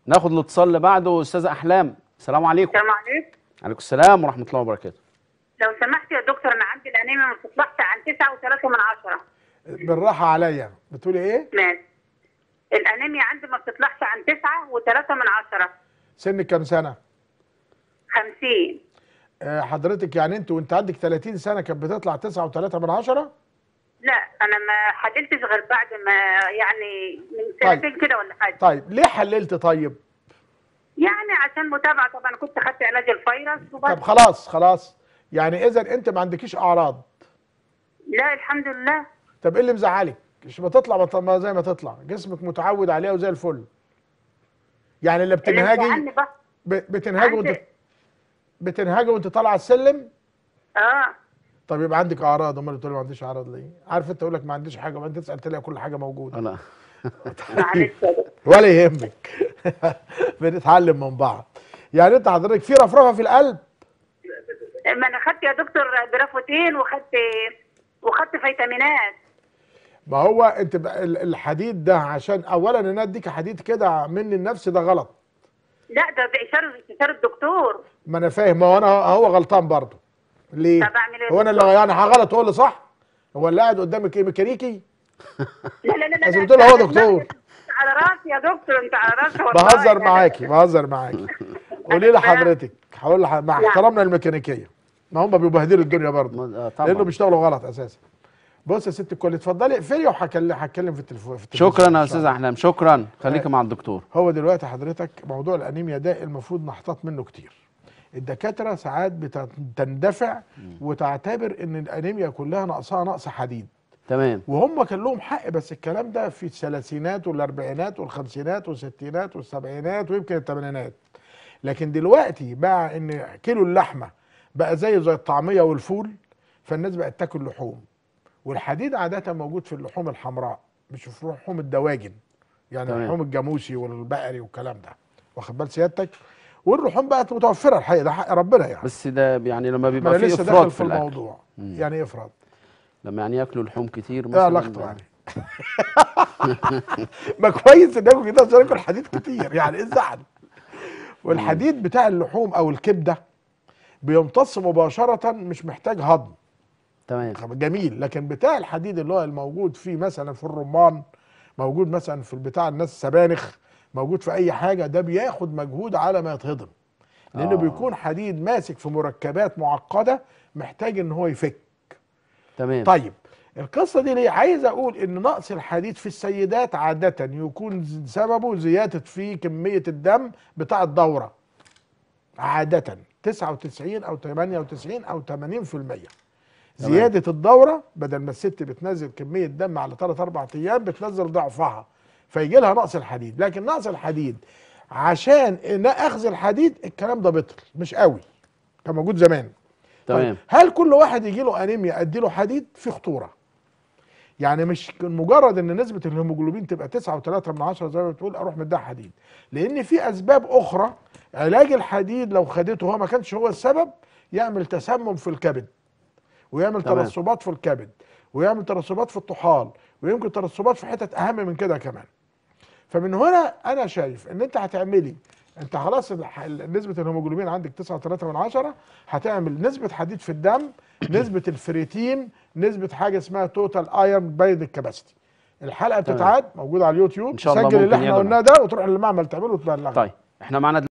ناخد الاتصال اللي بعده استاذه احلام السلام عليكم السلام عليكم عليكم السلام ورحمه الله وبركاته لو سمحت يا دكتور انا عندي الانيميا ما بتطلعش عن 9 و3 من عشرة بالراحه عليا بتقولي ايه ماشي الانيميا عندي ما بتطلعش عن 9 و3 من عشرة سنك كام سنه 50 آه، حضرتك يعني انت وانت عندك 30 سنه كانت بتطلع 9 و3 من عشرة لا انا ما حللتش غير بعد ما يعني من طيب. سنتين كده ولا حاجه طيب ليه حللت طيب يعني عشان متابعه طبعا كنت خدت علاج الفيروس وبس طب خلاص خلاص يعني اذا انت ما عندكيش اعراض لا الحمد لله طب ايه اللي مزعلك مش ما تطلع ما ت- ما زي ما تطلع جسمك متعود عليها وزي الفل يعني اللي اللي بتنهاجي مزعلني بس ب- بتنهاجي وانت عندي- بتنهاجي وانت طالعه السلم اه طب يبقى عندك اعراض امال بتقولي ما عنديش اعراض ليه عارف انت اقول لك ما عنديش حاجه وبعدين تسال تلاقي كل حاجه موجوده انا معلش يا دكتور. ولا يهمك بنتعلم من بعض يعني انت حضرتك في رفرفه في القلب ما انا خدت يا دكتور جرافوتين وخدت وخدت فيتامينات ما هو انت بقى ال- الحديد ده عشان اولا ان انا اديك حديد كده مني النفس ده غلط لا ده بإشارة استشارة الدكتور ما انا فاهم ما هو انا هو غلطان برضه ليه طب أعمل إيه؟ هو انا اللي يعني غلط هو اللي صح هو اللي قاعد قدامك ايه ميكانيكي لا لا لا لا لازم لا، تقول هو أنت دكتور. أنت على راسي يا دكتور انت على راسي والله بهزر أنا- معاكي بهزر معاكي قولي لي فاهم. حضرتك هقول لح- مع نعم. احترامنا للميكانيكيه ما هم بيبهدلوا الدنيا برضه ما- آه، طبعا لانه بيشتغلوا غلط اساسا بص يا ست الكل اتفضلي اقفلي وهكلم هتكلم في التليفون في التلفزيون شكرا إن يا شاء استاذ الله. احلام شكرا خليك مع الدكتور هو دلوقتي حضرتك موضوع الانيميا ده المفروض نحتاط منه كتير الدكاتره ساعات بتندفع وتعتبر ان الانيميا كلها نقصها نقص حديد تمام وهم كان لهم حق بس الكلام ده في الثلاثينات والاربعينات والخمسينات والستينات والسبعينات ويمكن الثمانينات لكن دلوقتي بقى ان كيلو اللحمه بقى زي زي الطعميه والفول فالناس بقت تاكل لحوم والحديد عاده موجود في اللحوم الحمراء مش في لحوم الدواجن يعني تمام. اللحوم الجاموسي والبقري والكلام ده واخد بال سيادتك واللحوم بقت متوفره الحقيقه ده حق ربنا يعني بس ده يعني لما ما بيبقى انا فيه لسه افراط داخل في في الاكل الموضوع يعني ايه افراط لما يعني ياكلوا لحوم كتير ايه مثلا علاقته يعني ما كويس ان ياكل كده عشان ياكل حديد كتير يعني ايه الزعل والحديد بتاع اللحوم او الكبده بيمتص مباشره مش محتاج هضم تمام جميل لكن بتاع الحديد اللي هو الموجود فيه مثلا في الرمان موجود مثلا في البتاع الناس السبانخ موجود في اي حاجه ده بياخد مجهود على ما يتهضم لانه آه. بيكون حديد ماسك في مركبات معقده محتاج ان هو يفك تمام طيب القصه دي ليه عايز اقول ان نقص الحديد في السيدات عاده يكون ز- سببه زياده في كميه الدم بتاع الدوره عاده 99 او 98 او 80% زياده الدوره بدل ما الست بتنزل كميه دم على 3 4 ايام بتنزل ضعفها فيجي لها نقص الحديد لكن نقص الحديد عشان إن اخذ الحديد الكلام ده بطل مش قوي كان موجود زمان تمام طيب هل كل واحد يجي له انيميا ادي له حديد في خطوره يعني مش مجرد ان نسبه الهيموجلوبين تبقى 9.3 من عشرة زي ما بتقول اروح مديها حديد لان في اسباب اخرى علاج الحديد لو خدته هو ما كانش هو السبب يعمل تسمم في الكبد ويعمل تمام. ترسبات في الكبد ويعمل ترسبات في الطحال ويمكن ترسبات في حتت اهم من كده كمان فمن هنا انا شايف ان انت هتعملي انت خلاص الح- نسبه الهيموجلوبين عندك 9.3 من عشرة هتعمل نسبه حديد في الدم نسبه الفريتين نسبه حاجه اسمها توتال ايرون بايد الكباستي الحلقه تمام. بتتعاد موجوده على اليوتيوب إن شاء الله سجل اللي ممكن احنا يا قلناه ده وتروح للمعمل تعمله وتبلغ طيب احنا معانا